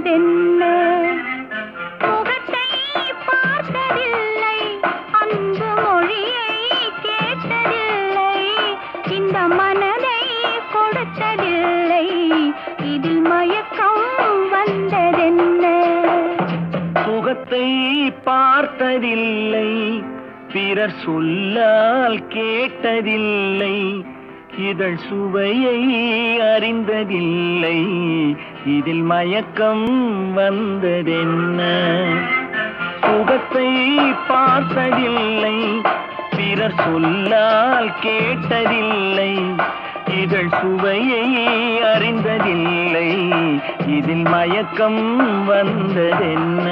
வந்ததென்ன முகத்தை பார்த்ததில்லை அன்பு மொழியை கேட்டதில்லை இந்த மனதை கொடுத்ததில்லை இதில் மயக்கம் வந்ததென்ன சுகத்தை பார்த்ததில்லை பிறர் சொல்லால் கேட்டதில்லை இதழ் சுவையை அறிந்ததில்லை இதில் மயக்கம் வந்ததென்ன சுகத்தை பார்த்ததில்லை பிறர் சொல்லால் கேட்டதில்லை இதழ் சுவையை அறிந்ததில்லை இதில் மயக்கம் வந்ததென்ன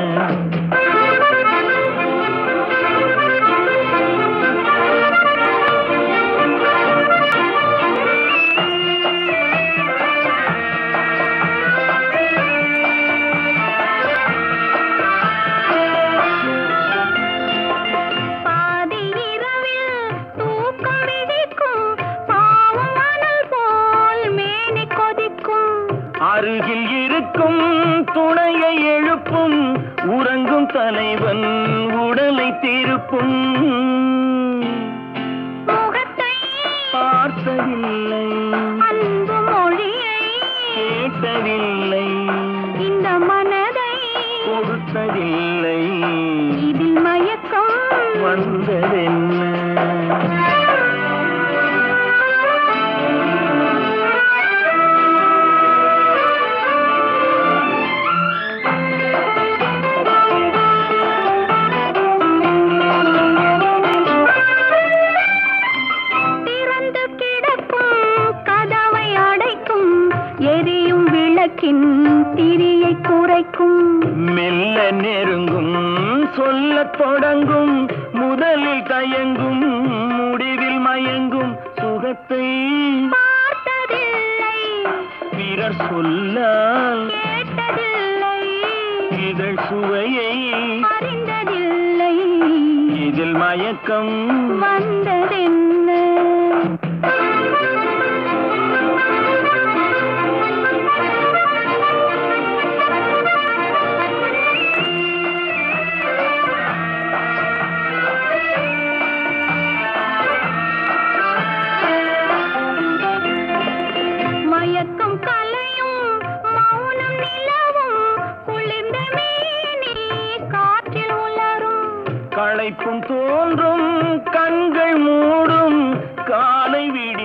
பாதி இரவில் தூக்கம் விழிக்கும் பாவம் மணல் போல் மேனி கொதிக்கும் அருகில் இருக்கும் துணையை எழுப்பும் உறங்கும் தலைவன் உடலை திருப்பும் முகத்தை பார்த்ததில்லை அன்பு மொழியை கேட்டதில்லை இந்த மனதை கொடுத்ததில்லை இதில் மயக்கம் வந்ததென்ன திறந்து கிடக்கும் கதவை அடைக்கும் எரியும் விளக்கின் திரியை குறைக்கும் மெல்ல நெருங்கும் சொல்லத் தொடங்கும் முதலில் தயங்கும் முடிவில் மயங்கும் சுகத்தை பார்த்ததில்லை பிறர் சொல்லால் கேட்டதில்லை இதழ் சுவையை அறிந்ததில்லை இதில் மயக்கம் வந்ததென்ன மயக்கம் கலையும் மௌனம் நிலவும் குளிர்ந்த மேனி காற்றில் உலரும் களைப்பும் தோன்றும் கண்கள் மூடும் காலை விடி